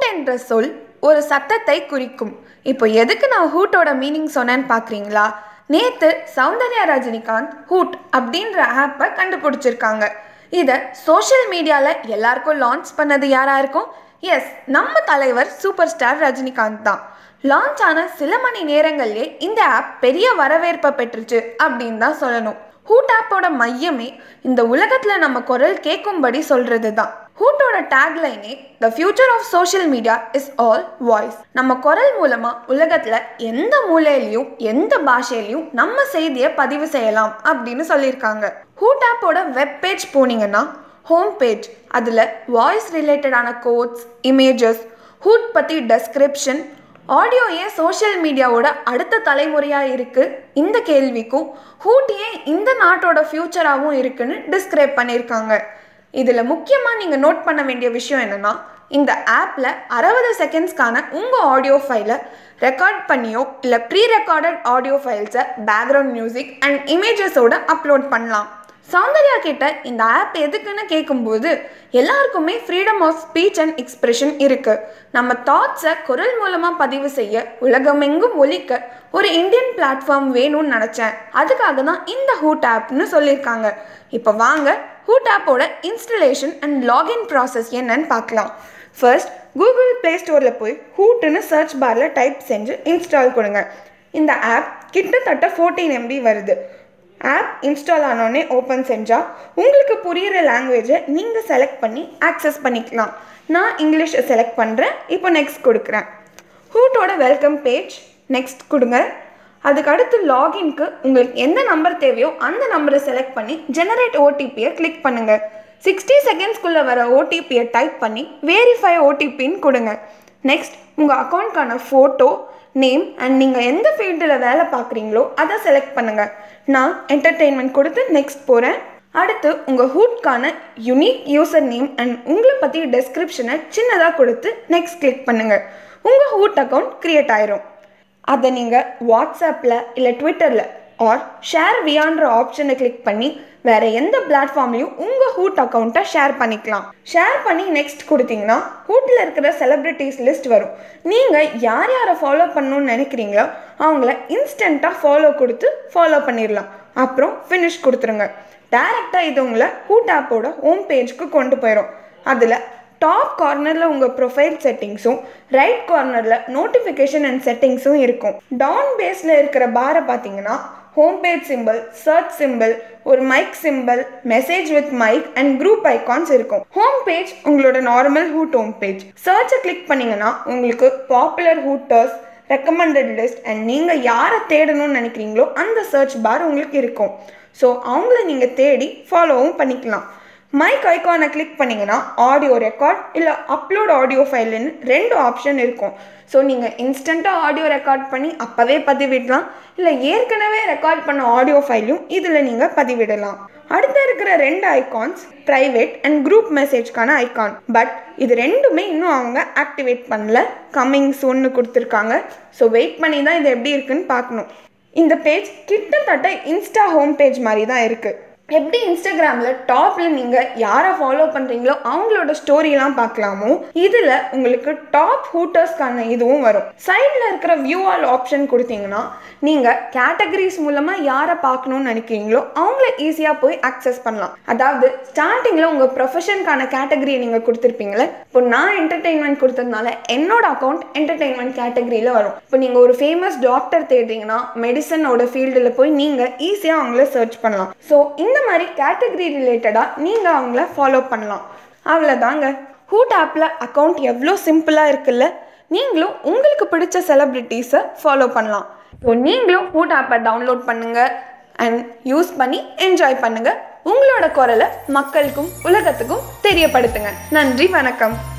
hood என்ற சொல் ஒரு சத்தத்தை குறிக்கும் இப்போ எதுக்கு நான் ஹூட்டோட மீனிங் சொன்னேன்னு பார்க்குறீங்களா நேற்று சௌந்தர்யா ரஜினிகாந்த் ஹூட் அப்படின்ற ஆப்பை கண்டுபிடிச்சிருக்காங்க இதை சோஷியல் மீடியாவில் எல்லாருக்கும் லான்ச் பண்ணது யாராக இருக்கும் எஸ் நம்ம தலைவர் சூப்பர் ஸ்டார் ரஜினிகாந்த் தான் லான்ச் ஆன சில மணி நேரங்கள்லேயே இந்த ஆப் பெரிய வரவேற்பை பெற்றுச்சு அப்படின்னு தான் சொல்லணும் ஹூட் ஆப்போட மையமே இந்த உலகத்தில் நம்ம குரல் கேட்கும்படி சொல்கிறது தான் ஹூட்டோட டேக்லைனே the future of social media is all voice நம்ம குரல் மூலமாக உலகத்தில் எந்த மூலையிலையும் எந்த பாஷையிலையும் நம்ம செய்தியை பதிவு செய்யலாம் அப்படின்னு சொல்லியிருக்காங்க ஹூட் ஆப்போட வெப் பேஜ் போனீங்கன்னா ஹோம் பேஜ் அதில் வாய்ஸ் ரிலேட்டடான கோட்ஸ் இமேஜஸ் ஹூட் பற்றி டெஸ்கிரிப்ஷன் ஆடியோ ஏன் சோஷியல் மீடியாவோட அடுத்த தலைமுறையாக இருக்குது இந்த கேள்விக்கும் ஹூட் ஏன் இந்த நாட்டோட ஃப்யூச்சராகவும் இருக்குன்னு டிஸ்கிரைப் பண்ணியிருக்காங்க இதில் முக்கியமாக நீங்கள் நோட் பண்ண வேண்டிய விஷயம் என்னென்னா இந்த ஆப்பில் அறுபது செகண்ட்ஸ்க்கான உங்கள் ஆடியோ ஃபைலை ரெக்கார்ட் பண்ணியோ இல்லை ப்ரீ ரெக்கார்டட் ஆடியோ ஃபைல்ஸை பேக்ரவுண்ட் மியூசிக் அண்ட் இமேஜஸோட அப்லோட் பண்ணலாம் சௌந்தர்யா கிட்ட இந்த ஆப் எதுக்குன்னு கேட்கும்போது எல்லாருக்குமே freedom of speech and expression இருக்குது நம்ம தாட்ஸை குரல் மூலமாக பதிவு செய்ய உலகமெங்கும் ஒலிக்க ஒரு இந்தியன் பிளாட்ஃபார்ம் வேணும்னு நினச்சேன் அதுக்காக தான் இந்த ஹூட் ஆப்னு சொல்லியிருக்காங்க இப்போ வாங்க ஹூட் ஆப்போட இன்ஸ்டலேஷன் அண்ட் லாகின் ப்ராசஸ் என்னன்னு பார்க்கலாம் ஃபர்ஸ்ட் கூகுள் ப்ளே ஸ்டோரில் போய் ஹூட்டுன்னு சர்ச் பாரில் டைப் செஞ்சு இன்ஸ்டால் கொடுங்க இந்த ஆப் கிட்டத்தட்ட ஃபோர்டீன் எம்பி வருது ஆப் இன்ஸ்டால் ஆனோடனே ஓப்பன் செஞ்சால் உங்களுக்கு புரிகிற லாங்குவேஜை நீங்கள் செலக்ட் பண்ணி ஆக்சஸ் பண்ணிக்கலாம் நான் இங்கிலீஷை செலக்ட் பண்ணுறேன் இப்போ நெக்ஸ்ட் கொடுக்குறேன் ஹூட்டோட வெல்கம் பேஜ் நெக்ஸ்ட் கொடுங்க அதுக்கு அடுத்து லாகின்க்கு உங்களுக்கு எந்த நம்பர் தேவையோ அந்த நம்பரை செலக்ட் பண்ணி ஜெனரேட் ஓடிபியை கிளிக் பண்ணுங்கள் சிக்ஸ்டி செகண்ட்ஸ்குள்ளே வர ஓடிபியை டைப் பண்ணி வேரிஃபை ஓடிபின்னு கொடுங்க நெக்ஸ்ட் உங்கள் அக்கௌண்ட்கான ஃபோட்டோ நேம் அண்ட் நீங்கள் எந்த ஃபீல்டில் வேலை பார்க்குறீங்களோ அதை செலக்ட் பண்ணுங்கள் நான் என்டர்டெயின்மெண்ட் கொடுத்து நெக்ஸ்ட் போகிறேன் அடுத்து உங்கள் ஹூட்கான யுனிக் யூசர் நேம் அண்ட் உங்களை பற்றி டெஸ்கிரிப்ஷனை சின்னதாக கொடுத்து நெக்ஸ்ட் கிளிக் பண்ணுங்கள் உங்கள் ஹூட் அக்கௌண்ட் க்ரியேட் ஆயிரும் அதை நீங்கள் வாட்ஸ்அப்பில் இல்லை ட்விட்டரில் ஆர் ஷேர் வியான்ற ஆப்ஷனை கிளிக் பண்ணி வேறு எந்த பிளாட்ஃபார்ம்லையும் உங்கள் ஹூட் அக்கௌண்ட்டை ஷேர் பண்ணிக்கலாம் ஷேர் பண்ணி நெக்ஸ்ட் கொடுத்தீங்கன்னா ஹூட்டில் இருக்கிற செலிப்ரிட்டிஸ் லிஸ்ட் வரும் நீங்கள் யார் யாரை ஃபாலோ பண்ணணும்னு நினைக்கிறீங்களோ அவங்கள இன்ஸ்டண்ட்டாக ஃபாலோ கொடுத்து ஃபாலோ பண்ணிடலாம் அப்புறம் ஃபினிஷ் கொடுத்துருங்க டேரெக்டாக இது உங்களை ஹூட் ஆப்போட ஹோம் பேஜ்க்கு கொண்டு போயிடும் அதில் டாப் கார்னரில் உங்கள் ப்ரொஃபைல் செட்டிங்ஸும் ரைட் கார்னரில் நோட்டிஃபிகேஷன் அண்ட் செட்டிங்ஸும் இருக்கும் டவுன் பேஸில் இருக்கிற பாரை பார்த்தீங்கன்னா ஹோம் பேஜ் சிம்பிள் சர்ச் சிம்பிள் ஒரு mic simple message with mic and group icons இருக்கும் ஹோம் பேஜ் உங்களோட நார்மல் ஹூட் ஹோம் பேஜ் சர்ச்சை கிளிக் பண்ணிங்கன்னா உங்களுக்கு popular hooters recommended list and நீங்கள் யாரை தேடணும்னு நினைக்கிறீங்களோ அந்த சர்ச் பார் உங்களுக்கு இருக்கும் ஸோ அவங்கள நீங்கள் தேடி ஃபாலோவும் பண்ணிக்கலாம் மைக் ஐக்கானை கிளிக் பண்ணிங்கன்னா ஆடியோ ரெக்கார்ட் இல்லை அப்லோட் ஆடியோ ஃபைல்னு ரெண்டு ஆப்ஷன் இருக்கும் ஸோ நீங்கள் இன்ஸ்டண்ட்டாக ஆடியோ ரெக்கார்ட் பண்ணி அப்போவே பதிவிடலாம் இல்லை ஏற்கனவே ரெக்கார்ட் பண்ண ஆடியோ ஃபைலையும் இதில் நீங்கள் பதிவிடலாம் அடுத்து இருக்கிற ரெண்டு ஐகான்ஸ் ப்ரைவேட் அண்ட் குரூப் மெசேஜ்க்கான ஐகான் பட் இது ரெண்டுமே இன்னும் அவங்க ஆக்டிவேட் பண்ணல கம்மிங் சூன்னு கொடுத்துருக்காங்க ஸோ வெயிட் பண்ணி தான் இது எப்படி இருக்குன்னு பார்க்கணும் இந்த பேஜ் கிட்டத்தட்ட இன்ஸ்டா ஹோம் பேஜ் மாதிரி தான் இருக்குது எப்படி இன்ஸ்டாகிராமில் டாப்பில் நீங்கள் யாரை ஃபாலோ பண்ணுறீங்களோ அவங்களோட ஸ்டோரிலாம் பார்க்கலாமோ இதில் உங்களுக்கு டாப் ஹூட்டர்ஸ்க்கான இதுவும் வரும் சைடில் இருக்கிற வியூ ஆல் ஆப்ஷன் கொடுத்தீங்கன்னா நீங்கள் கேட்டகரிஸ் மூலமாக யாரை பார்க்கணும்னு நினைக்கிறீங்களோ அவங்கள ஈஸியாக போய் அக்சஸ் பண்ணலாம் அதாவது ஸ்டார்டிங்கில் உங்கள் ப்ரொஃபஷனுக்கான கேட்டகரியை நீங்கள் கொடுத்துருப்பீங்களே இப்போ நான் என்டர்டெயின்மெண்ட் கொடுத்ததுனால என்னோட அக்கௌண்ட் என்டர்டெயின்மெண்ட் கேட்டகரியில் வரும் இப்போ நீங்கள் ஒரு ஃபேமஸ் டாக்டர் தேடுறீங்கன்னா மெடிசனோட ஃபீல்டில் போய் நீங்கள் ஈஸியாக அவங்கள சர்ச் பண்ணலாம் ஸோ இந்த இந்த மாதிரி கேட்டகரி ரிலேட்டடாக நீங்கள் அவங்கள ஃபாலோ பண்ணலாம் அவ்வளோதாங்க ஹூட் ஆப்பில் அக்கௌண்ட் எவ்வளோ சிம்பிளாக இருக்குல்ல நீங்களும் உங்களுக்கு பிடிச்ச செலிப்ரிட்டிஸை ஃபாலோ பண்ணலாம் ஸோ நீங்களும் ஹூட் ஆப்பை டவுன்லோட் பண்ணுங்கள் அண்ட் யூஸ் பண்ணி என்ஜாய் பண்ணுங்கள் உங்களோட குரலை மக்களுக்கும் உலகத்துக்கும் தெரியப்படுத்துங்க நன்றி வணக்கம்